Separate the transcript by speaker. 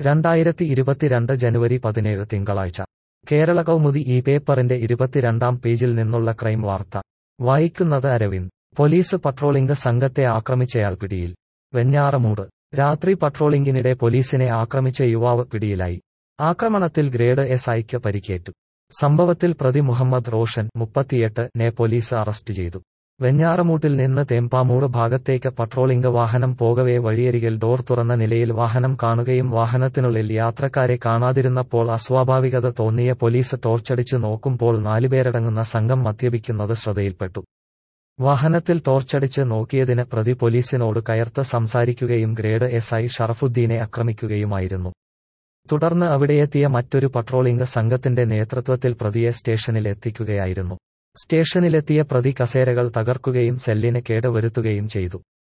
Speaker 1: രണ്ടായിരത്തി ഇരുപത്തിരണ്ട് ജനുവരി പതിനേഴ് തിങ്കളാഴ്ച കേരള കൗമുദി ഈ പേപ്പറിന്റെ ഇരുപത്തിരണ്ടാം പേജിൽ നിന്നുള്ള ക്രൈം വാർത്ത വായിക്കുന്നത് അരവിന്ദ് പോലീസ് പട്രോളിംഗ് സംഘത്തെ ആക്രമിച്ചയാൾ പിടിയിൽ വെഞ്ഞാറമൂട് രാത്രി പട്രോളിംഗിനിടെ പോലീസിനെ ആക്രമിച്ച യുവാവ് പിടിയിലായി ആക്രമണത്തിൽ ഗ്രേഡ് എസ് ഐക്ക് പരിക്കേറ്റു സംഭവത്തിൽ പ്രതി മുഹമ്മദ് റോഷൻ മുപ്പത്തിയെട്ട് നെ പോലീസ് അറസ്റ്റ് ചെയ്തു വെഞ്ഞാറമൂട്ടിൽ നിന്ന് തേമ്പാമൂട് ഭാഗത്തേക്ക് പട്രോളിംഗ് വാഹനം പോകവേ വഴിയരികിൽ ഡോർ തുറന്ന നിലയിൽ വാഹനം കാണുകയും വാഹനത്തിനുള്ളിൽ യാത്രക്കാരെ കാണാതിരുന്നപ്പോൾ അസ്വാഭാവികത തോന്നിയ പോലീസ് ടോർച്ചടിച്ചു നോക്കുമ്പോൾ നാലുപേരടങ്ങുന്ന സംഘം മദ്യപിക്കുന്നത് ശ്രദ്ധയിൽപ്പെട്ടു വാഹനത്തിൽ ടോർച്ചടിച്ച് നോക്കിയതിന് പ്രതി പോലീസിനോട് കയർത്ത് സംസാരിക്കുകയും ഗ്രേഡ് എസ് ഐ ഷറഫുദ്ദീനെ ആക്രമിക്കുകയുമായിരുന്നു തുടർന്ന് അവിടെയെത്തിയ മറ്റൊരു പട്രോളിംഗ് സംഘത്തിന്റെ നേതൃത്വത്തിൽ പ്രതിയെ സ്റ്റേഷനിൽ എത്തിക്കുകയായിരുന്നു സ്റ്റേഷനിലെത്തിയ പ്രതി കസേരകൾ തകർക്കുകയും സെല്ലിന് കേടുവരുത്തുകയും ചെയ്തു